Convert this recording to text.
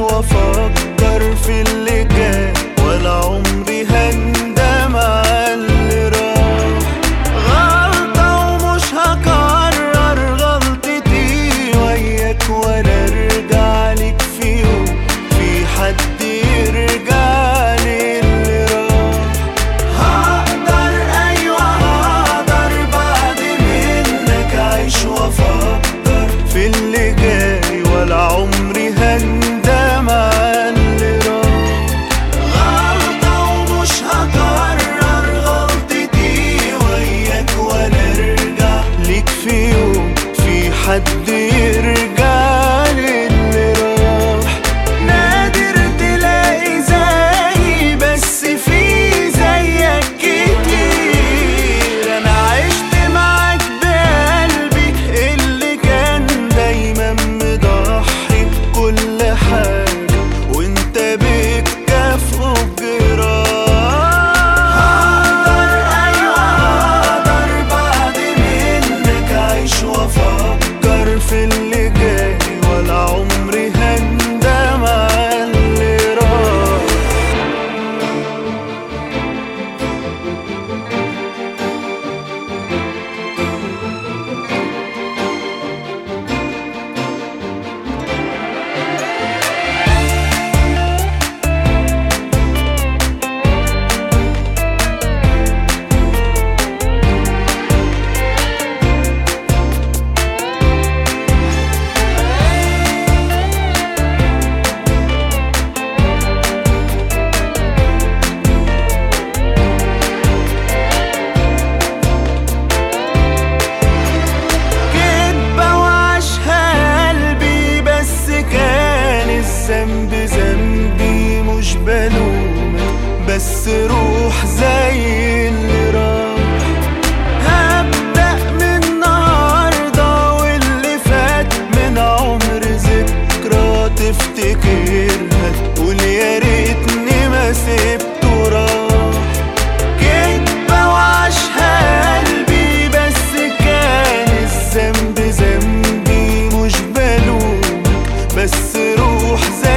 وافكر في اللي جاي ولا عمري هندم على اللي راح غلطة ومش هكرر غلطتي وياك ولا ارجع لك في يوم في حد يرجع لي اللي راح هقدر ايوه هقدر بعد منك اعيش وافكر في اللي جاي ولا عمري هندم على اللي راح غلطة ومش هكرر غلطتي وياك ولا ارجع ليك في يوم في حد يرجع لي اللي راح نادر تلاقي زيي بس في زيك كتير انا عشت معاك بقلبي اللي كان دايما مضحي بكل حاجة وانت بتكافئه بجراح هقدر ايوه هقدر بعد منك اعيش وافكر في اللي جاي ولا عمري هندم على اللي راح كدبة وعاشها قلبي بس كان الذنب ذنبي مش بلومك بس روح زي اللي راح هبدأ من النهاردة واللي فات من عمر ذكرى تفتكرها تقول يا ريتني ما سبته راح كدبة وعاشها قلبي بس كان الذنب ذنبي مش بلومك بس روح زي